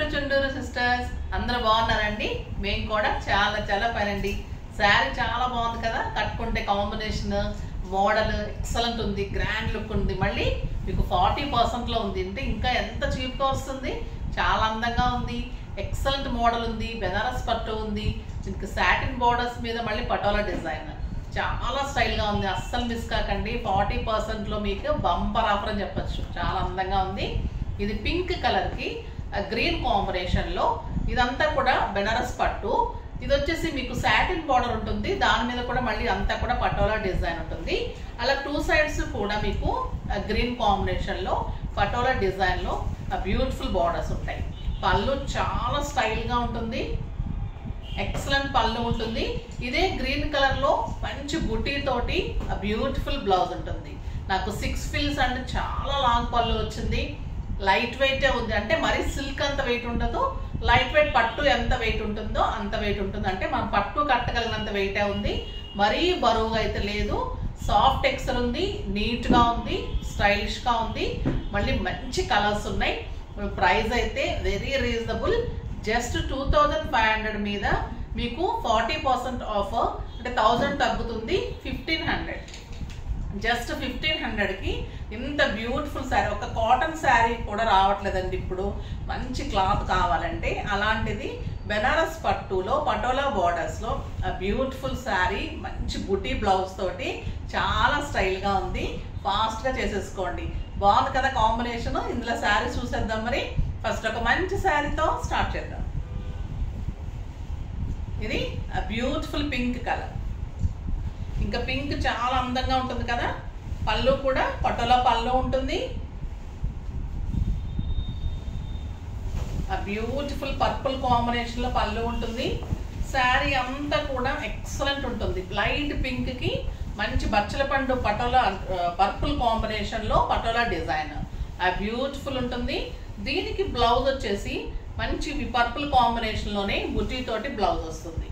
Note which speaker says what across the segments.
Speaker 1: to Chunduru sisters అందరూ బాగున్నారండి మేము కూడా చాలా చాలా పనండి శారీ చాలా బాగుంది కదా కట్టుకుంటే కాంబినేషన్ మోడల్ ఎక్సలెంట్ ఉంది గ్రాండ్ లుక్ ఉంది మళ్ళీ మీకు ఫార్టీ పర్సెంట్లో ఉంది అంటే ఇంకా ఎంత చీప్గా వస్తుంది చాలా అందంగా ఉంది ఎక్సలెంట్ మోడల్ ఉంది బెనారస్ పట్టు ఉంది మీకు సాటిన్ బోర్డర్స్ మీద మళ్ళీ పటోలా డిజైన్ చాలా స్టైల్గా ఉంది అస్సలు మిస్ కాకండి ఫార్టీ పర్సెంట్లో మీకు బంపర్ ఆఫర్ అని చెప్పొచ్చు చాలా అందంగా ఉంది ఇది పింక్ కలర్కి గ్రీన్ కాంబినేషన్లో ఇదంతా కూడా బెనారస్ పట్టు ఇది వచ్చేసి మీకు సాటిన్ బార్డర్ ఉంటుంది దాని మీద కూడా మళ్ళీ అంతా కూడా పటోలా డిజైన్ ఉంటుంది అలా టూ సైడ్స్ కూడా మీకు గ్రీన్ కాంబినేషన్లో పటోలా డిజైన్లో బ్యూటిఫుల్ బార్డర్స్ ఉంటాయి పళ్ళు చాలా స్టైల్గా ఉంటుంది ఎక్సలెంట్ పళ్ళు ఉంటుంది ఇదే గ్రీన్ కలర్ లో మంచి బుటీ తోటి బ్యూటిఫుల్ బ్లౌజ్ ఉంటుంది నాకు సిక్స్ ఫిల్స్ అంటే చాలా లాంగ్ పళ్ళు వచ్చింది లైట్ వెయిటే ఉంది అంటే మరి సిల్క్ అంత వెయిట్ ఉండదు లైట్ వెయిట్ పట్టు ఎంత వెయిట్ ఉంటుందో అంత వెయిట్ ఉంటుంది అంటే మనం పట్టు కట్టగలిగినంత వెయిటే ఉంది మరీ బరువుగా అయితే లేదు సాఫ్ట్ టెక్స్చర్ ఉంది నీట్గా ఉంది స్టైలిష్గా ఉంది మళ్ళీ మంచి కలర్స్ ఉన్నాయి ప్రైస్ అయితే very reasonable just two thousand five hundred మీద మీకు ఫార్టీ పర్సెంట్ ఆఫర్ అంటే థౌజండ్ తగ్గుతుంది ఫిఫ్టీన్ హండ్రెడ్ జస్ట్ ఫిఫ్టీన్ హండ్రెడ్కి ఇంత బ్యూటిఫుల్ శారీ ఒక కాటన్ శారీ కూడా రావట్లేదండి ఇప్పుడు మంచి క్లాత్ కావాలంటే అలాంటిది బెనారస్ పట్టులో పటోలా బార్డర్స్లో బ్యూటిఫుల్ శారీ మంచి బుటీ బ్లౌజ్ తోటి చాలా స్టైల్గా ఉంది ఫాస్ట్గా చేసేసుకోండి బాగుంది కదా కాంబినేషన్ ఇందులో శారీ చూసేద్దాం మరి ఫస్ట్ ఒక మంచి శారీతో స్టార్ట్ చేద్దాం ఇది బ్యూటిఫుల్ పింక్ కలర్ ఇంకా పింక్ చాలా అందంగా ఉంటుంది కదా పళ్ళు కూడా పట్టులో పళ్ళు ఉంటుంది ఆ బ్యూటిఫుల్ పర్పుల్ కాంబినేషన్లో పళ్ళు ఉంటుంది శారీ అంతా కూడా ఎక్సలెంట్ ఉంటుంది లైట్ పింక్కి మంచి బచ్చల పండు పటోలా పర్పుల్ కాంబినేషన్లో పటోలా డిజైన్ ఆ బ్యూటిఫుల్ ఉంటుంది దీనికి బ్లౌజ్ వచ్చేసి మంచి పర్పుల్ కాంబినేషన్లోనే బుటీ తోటి బ్లౌజ్ వస్తుంది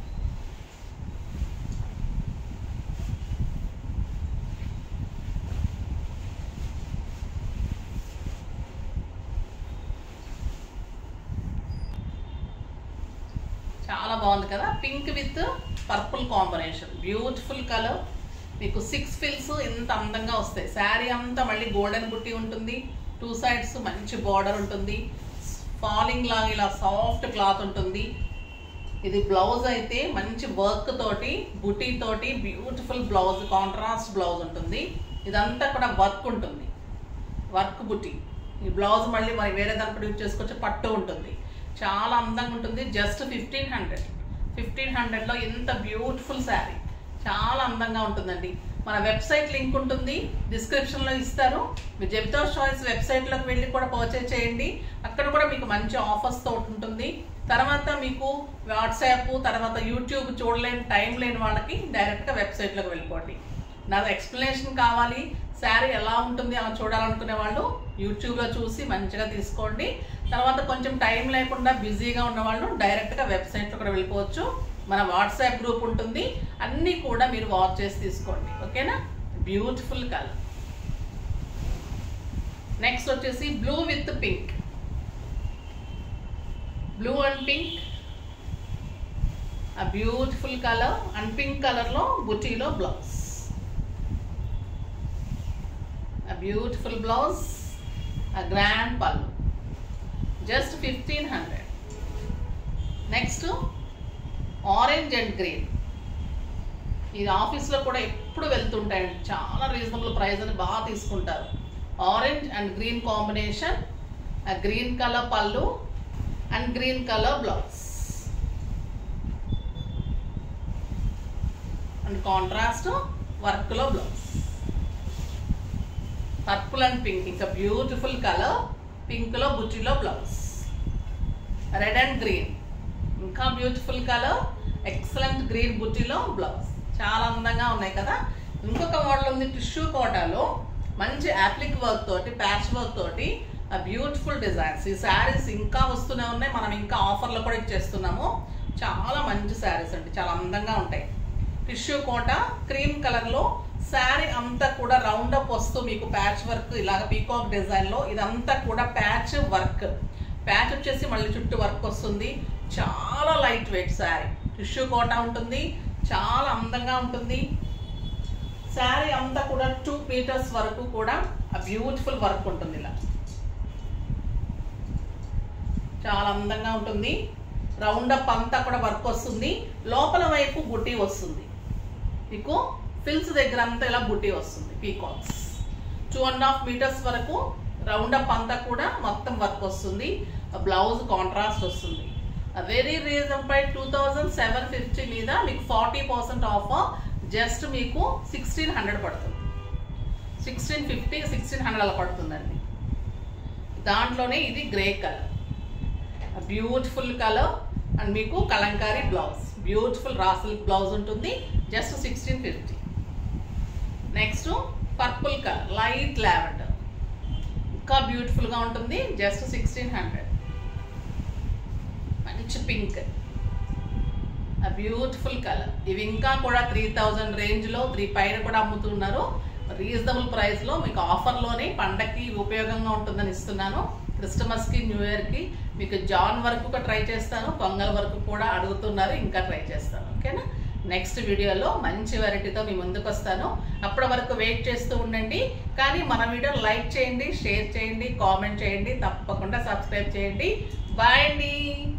Speaker 1: చాలా బాగుంది కదా pink with purple combination beautiful colour మీకు సిక్స్ ఫిల్స్ ఎంత అందంగా వస్తాయి శారీ అంతా మళ్ళీ గోల్డెన్ బుట్టి ఉంటుంది టూ సైడ్స్ మంచి బార్డర్ ఉంటుంది ఫాలింగ్ లాగా ఇలా సాఫ్ట్ క్లాత్ ఉంటుంది ఇది బ్లౌజ్ అయితే మంచి వర్క్ తోటి బుటీ తోటి బ్యూటిఫుల్ బ్లౌజ్ కాంట్రాస్ట్ బ్లౌజ్ ఉంటుంది ఇదంతా కూడా వర్క్ ఉంటుంది వర్క్ బుటీ ఈ బ్లౌజ్ మళ్ళీ మరి వేరే దానికి యూజ్ చేసుకోవచ్చు పట్టు ఉంటుంది చాలా అందంగా ఉంటుంది జస్ట్ ఫిఫ్టీన్ హండ్రెడ్ ఫిఫ్టీన్ హండ్రెడ్లో ఇంత బ్యూటిఫుల్ శారీ చాలా అందంగా ఉంటుందండి మన వెబ్సైట్ లింక్ ఉంటుంది డిస్క్రిప్షన్లో ఇస్తారు మీరు జెబ్తో చాయిస్ వెబ్సైట్లోకి వెళ్ళి కూడా పర్చేజ్ చేయండి అక్కడ కూడా మీకు మంచి ఆఫర్స్ తోటి ఉంటుంది తర్వాత మీకు వాట్సాప్ తర్వాత యూట్యూబ్ చూడలేని టైం లేని వాళ్ళకి డైరెక్ట్గా వెబ్సైట్లోకి వెళ్ళిపోండి నాది ఎక్స్ప్లెనేషన్ కావాలి శారీ ఎలా ఉంటుంది అలా చూడాలనుకునే వాళ్ళు యూట్యూబ్లో చూసి మంచిగా తీసుకోండి తర్వాత కొంచెం టైం లేకుండా బిజీగా ఉన్న వాళ్ళు డైరెక్ట్గా వెబ్సైట్లో కూడా వెళ్ళిపోవచ్చు మన వాట్సాప్ గ్రూప్ ఉంటుంది అన్నీ కూడా మీరు వాచ్ చేసి తీసుకోండి ఓకేనా బ్యూటిఫుల్ కలర్ నెక్స్ట్ వచ్చేసి blue with pink blue and pink ఆ బ్యూటిఫుల్ కలర్ అండ్ పింక్ కలర్లో బుటీలో blouse a beautiful blouse a grand pallu just 1500 next orange and green ఇది ఆఫీస్లో కూడా ఎప్పుడు వెళ్తుంటాయండి చాలా రీజనబుల్ ప్రైస్ అని బాగా తీసుకుంటారు orange and green combination green colour పళ్ళు and green colour blouse and contrast వర్క్లో బ్లౌజ్ పర్పుల్ అండ్ పింక్ ఇంకా బ్యూటిఫుల్ కలర్ పింక్లో బుట్టిలో బ్లౌజ్ రెడ్ అండ్ గ్రీన్ ఇంకా బ్యూటిఫుల్ కలర్ ఎక్సలెంట్ గ్రీన్ బుట్టిలో బ్లౌజ్ చాలా అందంగా ఉన్నాయి కదా ఇంకొక మోడల్ ఉంది టిష్యూ కోటాలో మంచి యాప్లిక్ వర్క్ తోటి ప్యాచ్ వర్క్ తోటి ఆ బ్యూటిఫుల్ డిజైన్స్ ఈ శారీస్ ఇంకా వస్తూనే ఉన్నాయి మనం ఇంకా ఆఫర్లో కూడా ఇచ్చేస్తున్నాము చాలా మంచి శారీస్ అండి చాలా అందంగా ఉంటాయి టిష్యూ కోట క్రీమ్ కలర్లో శారీ అంతా కూడా రౌండ్ అప్ వస్తూ మీకు ప్యాచ్ వర్క్ ఇలాగ పీకాక్ డిజైన్లో ఇదంతా కూడా ప్యాచ్ వర్క్ ప్యాచ్ వచ్చేసి మళ్ళీ చుట్టూ వర్క్ వస్తుంది చాలా లైట్ వెయిట్ శారీ టిష్యూ కోట ఉంటుంది చాలా అందంగా ఉంటుంది శారీ అంతా కూడా టూ మీటర్స్ వరకు కూడా ఆ బ్యూటిఫుల్ వర్క్ ఉంటుంది ఇలా చాలా అందంగా ఉంటుంది రౌండ్ అప్ అంతా కూడా వర్క్ వస్తుంది లోపల వైపు బుట్టి వస్తుంది మీకు ఫిల్స్ దగ్గర అంతా ఇలా బుట్టి వస్తుంది peacocks two and half metres వరకు రౌండ్ అప్ అంతా కూడా మొత్తం వర్క్ వస్తుంది బ్లౌజ్ కాంట్రాస్ట్ వస్తుంది very reasonable two thousand seven fifty మీద మీకు ఫార్టీ పర్సెంట్ ఆఫ్ జస్ట్ మీకు సిక్స్టీన్ హండ్రెడ్ పడుతుంది సిక్స్టీన్ ఫిఫ్టీ సిక్స్టీన్ హండ్రెడ్ అలా పడుతుందండి దాంట్లోనే ఇది grey colour beautiful colour and మీకు కలంకారీ బ్లౌజ్ బ్యూటిఫుల్ రాసిల్ బ్లౌజ్ ఉంటుంది just sixteen fifty next purple colour light lavender ఇంకా బ్యూటిఫుల్గా ఉంటుంది జస్ట్ సిక్స్టీన్ హండ్రెడ్ మంచి పింక్ ఆ బ్యూటిఫుల్ కలర్ ఇవి ఇంకా కూడా త్రీ థౌజండ్ రేంజ్లో త్రీ పైన కూడా అమ్ముతున్నారు రీజనబుల్ ప్రైస్లో మీకు ఆఫర్లోనే పండగకి ఉపయోగంగా ఉంటుందని ఇస్తున్నాను క్రిస్టమస్కి న్యూ ఇయర్కి మీకు జాన్ వరకు కూడా ట్రై చేస్తాను పొంగల్ వరకు కూడా అడుగుతున్నారు ఇంకా ట్రై చేస్తాను ఓకేనా నెక్స్ట్ వీడియోలో మంచి వెరైటీతో మీ ముందుకు వస్తాను అప్పటి వరకు వెయిట్ చేస్తూ ఉండండి కానీ మన వీడియో లైక్ చేయండి షేర్ చేయండి కామెంట్ చేయండి తప్పకుండా సబ్స్క్రైబ్ చేయండి బాయ్ అండి